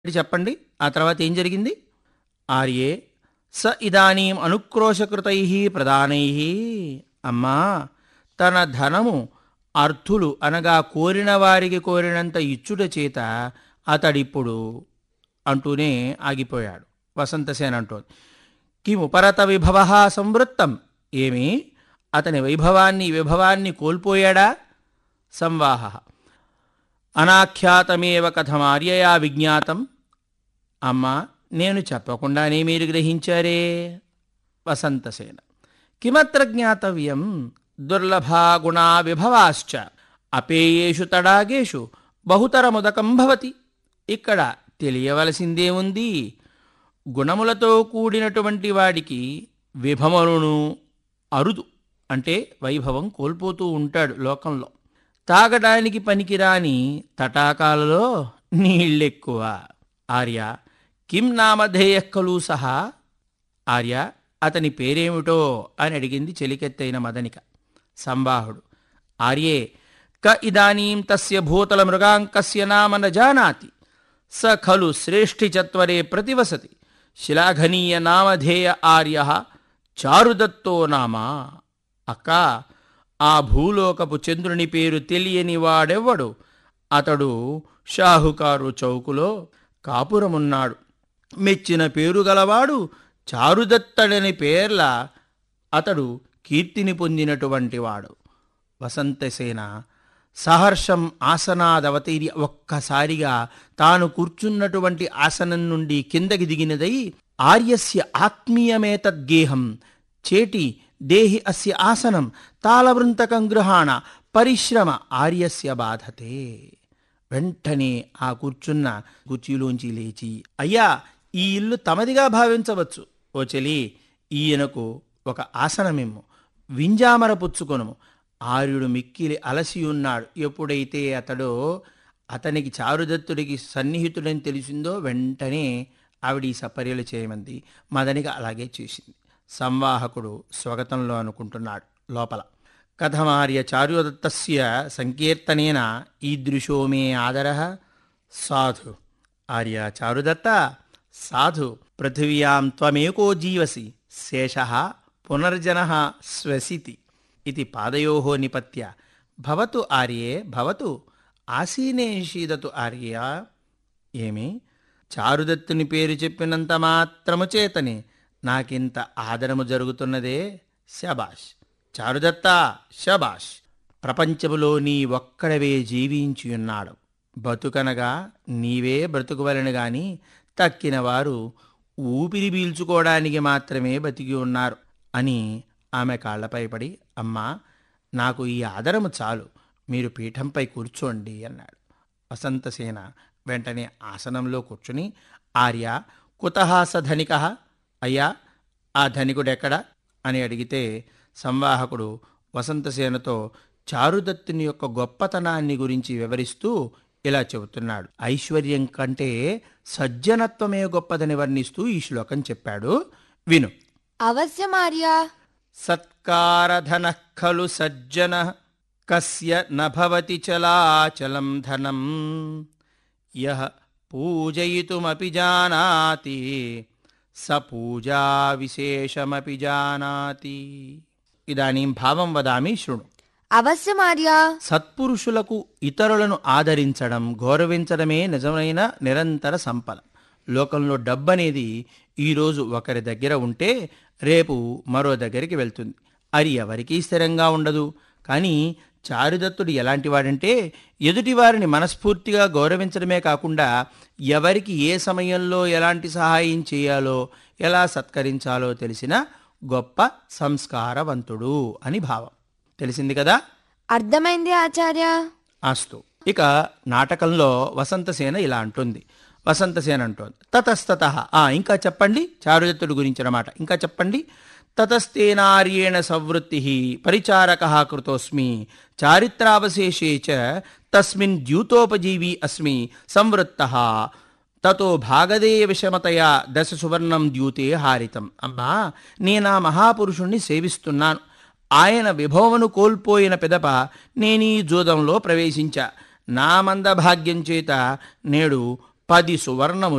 ఇది చెప్పండి ఆ తర్వాత ఏం జరిగింది ఆర్యే స ఇదానీం అనుక్రోశకృతై ప్రదానై అమ్మా తన ధనము అర్థులు అనగా కోరిన వారికి కోరినంత ఇచ్చుట చేత అతడిప్పుడు అంటూనే ఆగిపోయాడు వసంతసేన అంటోంది కిముపరత విభవ సంవృత్తం ఏమి అతని వైభవాన్ని విభవాన్ని కోల్పోయాడా సంవాహ అనాఖ్యాతమేవ కథమార్యయా విజ్ఞాతం అమ్మా నేను చెప్పకుండానే మీరు గ్రహించారే వసంతసేన కిమత్ర జ్ఞాతవ్యం దుర్లభా గుణా విభవాశ్చ అపేయేషు తడాగేషు బహుతరముదకం భవతి ఇక్కడ తెలియవలసిందేముంది గుణములతో కూడినటువంటి వాడికి విభవములను అరుదు అంటే వైభవం కోల్పోతూ ఉంటాడు లోకంలో తాగడానికి పనికిరాని తటాకాలలో నీళ్ళెక్కువ ఆర్య కిం నామధేయ ఖలు సహా ఆర్య అతని పేరేమిటో అని అడిగింది చెలికెత్తైన మదనిక సంవాహుడు ఆర్యే క ఇదానీం తస్య భూతల మృగాంకస్య నామ న జానాతి స ఖలు శ్రేష్ఠిచత్వరే ప్రతివసతి శిలాఘనీయ నామధేయ ఆర్య చారుదత్తో నామ అక్క ఆ భూలోకపు చంద్రుని పేరు తెలియని వాడెవ్వడు అతడు షాహుకారు చౌకులో కాపురమున్నాడు మెచ్చిన పేరు గలవాడు చారుదత్తడని పేర్ల అతడు కీర్తిని పొందినటువంటి వాడు వసంతసేన సహర్షం ఆసనాదవతీరి ఒక్కసారిగా తాను కూర్చున్నటువంటి ఆసనం నుండి కిందకి దిగినదై ఆర్యస్య ఆత్మీయమేతద్గేహం చేటి దేహి అస్య ఆసనం తాళవృంతకం గృహాణ పరిశ్రమ ఆర్యస్య బాధతే వెంటనే ఆ కూర్చున్న కుర్చీలోంచి లేచి అయ్యా ఈ ఇల్లు తమదిగా భావించవచ్చు ఓ చెలి ఈయనకు ఒక ఆసనమిమ్ము వింజామర పుచ్చుకొనుము ఆర్యుడు మిక్కిలి అలసి ఉన్నాడు ఎప్పుడైతే అతడు అతనికి చారుదత్తుడికి సన్నిహితుడని తెలిసిందో వెంటనే ఆవిడ ఈ సపర్యలు చేయమంది మదనిక అలాగే చేసింది సంవాహకుడు స్వాగతంలో అనుకుంటున్నాడు లోపల కథమార్య చారుదత్తస్య సంకీర్తనేన ఈదృశో మే ఆదర సాధు ఆర్య చారుదత్త సాధు పృథివ్యాం త్వమేకో జీవసి శేష పునర్జన స్వసితి ఇది పాదయో నిపత్య భవతు ఆర్యే భవతు ఆసీనే షీదతు ఆర్య ఏమి చారుదత్తుని పేరు చెప్పినంత మాత్రము చేతనే నాకింత ఆదరము జరుగుతున్నదే శబాష్ చారుదత్త శబాష్ ప్రపంచములో నీ ఒక్కడవే జీవించి ఉన్నాడు బతుకనగా నీవే బ్రతుకువలను గాని తక్కిన వారు ఊపిరి పీల్చుకోవడానికి మాత్రమే బతికి ఉన్నారు అని ఆమె కాళ్లపై పడి అమ్మా నాకు ఈ ఆదరము చాలు మీరు పీఠంపై కూర్చోండి అన్నాడు వసంతసేన వెంటనే ఆసనంలో కూర్చుని ఆర్య కుతహ స ధనిక అయ్యా ఆ ధనికుడెక్కడ అని అడిగితే సంవాహకుడు వసంతసేనతో చారుదత్తుని యొక్క గొప్పతనాన్ని గురించి వివరిస్తూ ఇలా చెబుతున్నాడు ఐశ్వర్యం కంటే సజ్జనత్వమే గొప్పదని వర్ణిస్తూ ఈ శ్లోకం చెప్పాడు విను అవశ్యమార్య సత్కారధన ఖలు సజ్జన కస్య నభవతి చలాచలం ధనం యః పూజయితుమపి జానాతి స పూజా విశేషమపి జానాతి ఇదానీం భావం వదామి శృణు అవశ్యమార్య సత్పురుషులకు ఇతరులను ఆదరించడం గౌరవించడమే నిజమైన నిరంతర సంపద లోకంలో డబ్బనేది ఈరోజు ఒకరి దగ్గర ఉంటే రేపు మరో దగ్గరికి వెళ్తుంది అది ఎవరికీ స్థిరంగా ఉండదు కానీ చారుదత్తుడు ఎలాంటి వాడంటే ఎదుటివారిని మనస్ఫూర్తిగా గౌరవించడమే కాకుండా ఎవరికి ఏ సమయంలో ఎలాంటి సహాయం చేయాలో ఎలా సత్కరించాలో తెలిసిన గొప్ప సంస్కారవంతుడు అని భావం తెలిసింది కదా అర్థమైంది ఆచార్య అస్తు ఇక నాటకంలో వసంతసేన ఇలా అంటుంది వసంతసేన అంటోంది తతస్తత ఆ ఇంకా చెప్పండి చారుదత్తుడు గురించిన మాట ఇంకా చెప్పండి తతస్తేనార్యేణ సవృత్తి పరిచారక కృతోస్మి చారిత్రావశేషే చ తస్మిన్ ద్యూతోపజీవి అస్మి సంవృత్త తతో భాగదేయ విషమతయా దశ సువర్ణం ద్యూతే హారితం అమ్మా నేనా మహాపురుషుణ్ణి సేవిస్తున్నాను ఆయన విభవమును కోల్పోయిన పిదప నేనీ జూదంలో ప్రవేశించా నా మందభాగ్యం చేత నేడు పది సువర్ణములు